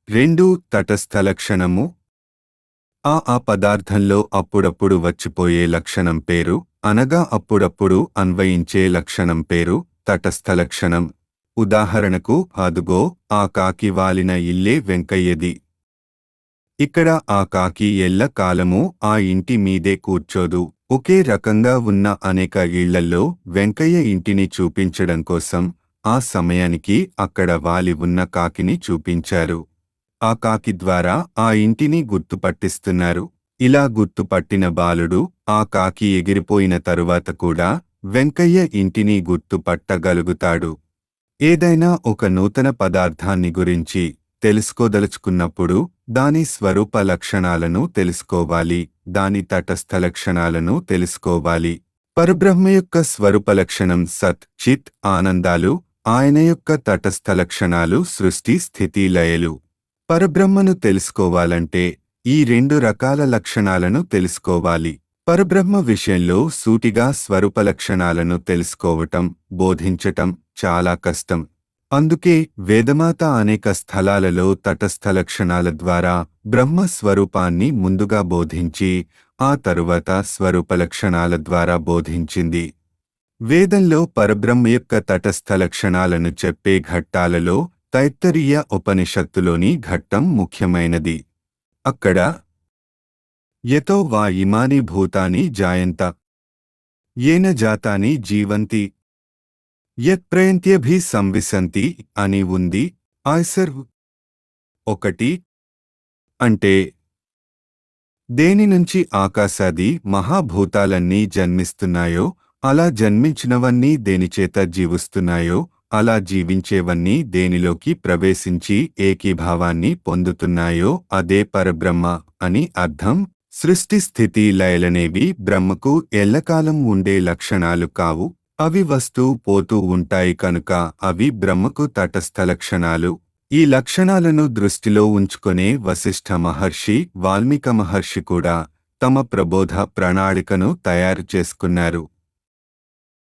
రెండు తటస్థ లక్షణము ఆ ఆ పదార్థంలో అప్పుడప్పుడు వచ్చిపోయే లక్షణం పేరు అనగా అప్పుడప్పుడు అన్వయించే లక్షణం పేరు తటస్థ లక్షణం ఉదాహరణకు అదుగో ఆ కాకి వాలిన ఇల్లే వెంకయ్యది ఇక్కడ ఆ కాకి ఎల్ల కాలము ఆ ఇంటి మీదే కూర్చోదు ఒకే రకంగా ఉన్న అనేక ఇళ్లల్లో వెంకయ్య ఇంటిని చూపించడం కోసం ఆ సమయానికి అక్కడ వాలి ఉన్న కాకిని చూపించారు ఆ కాకి ద్వారా ఆ ఇంటిని గుర్తుపట్టిస్తున్నారు ఇలా గుర్తుపట్టిన బాలుడు ఆ కాకి ఎగిరిపోయిన తరువాత కూడా వెంకయ్య ఇంటిని గుర్తుపట్టగలుగుతాడు ఏదైనా ఒక నూతన పదార్థాన్ని గురించి తెలుసుకోదలుచుకున్నప్పుడు దాని స్వరూప లక్షణాలను తెలుసుకోవాలి దాని తటస్థ లక్షణాలను తెలుసుకోవాలి పరబ్రహ్మ యొక్క స్వరూప లక్షణం సత్ చిత్ ఆనందాలు ఆయన యొక్క తటస్థ లక్షణాలు సృష్టి స్థితి లయలు పరబ్రహ్మను తెలుసుకోవాలంటే ఈ రెండు రకాల లక్షణాలను తెలుసుకోవాలి పరబ్రహ్మ విషయంలో సూటిగా స్వరూప లక్షణాలను తెలుసుకోవటం బోధించటం చాలా కష్టం అందుకే వేదమాత అనేక స్థలాలలో తటస్థ లక్షణాల ద్వారా బ్రహ్మ స్వరూపాన్ని ముందుగా బోధించి ఆ తరువాత స్వరూప లక్షణాల ద్వారా బోధించింది వేదంలో పరబ్రహ్మ యొక్క తటస్థ లక్షణాలను చెప్పే ఘట్టాలలో తైత్తరీయ ఉపనిషత్తులోని ఘట్టం ముఖ్యమైనది అక్కడ యతో వా ఇమాని భూతాని జాయంత ఏన జాతాని జీవంతి యత్ప్రయంత్యభి సంవిశంతి అని ఉంది ఆయ్సర్ ఒకటి అంటే దేని నుంచి ఆకాశాది మహాభూతాలన్నీ జన్మిస్తున్నాయో అలా జన్మించినవన్నీ దేనిచేత జీవిస్తున్నాయో అలా జీవించేవన్నీ దేనిలోకి ప్రవేశించి ఏకీభావాన్ని పొందుతున్నాయో అదే పరబ్రహ్మ అని అర్థం సృష్టి స్థితి లయలనేవి బ్రహ్మకు ఎల్లకాలం ఉండే లక్షణాలు కావు అవి వస్తూ పోతూ ఉంటాయి కనుక అవి బ్రహ్మకు తటస్థ లక్షణాలు ఈ లక్షణాలను దృష్టిలో ఉంచుకొనే వశిష్ఠ మహర్షి వాల్మీక మహర్షి కూడా తమ ప్రబోధ ప్రణాళికను తయారు చేసుకున్నారు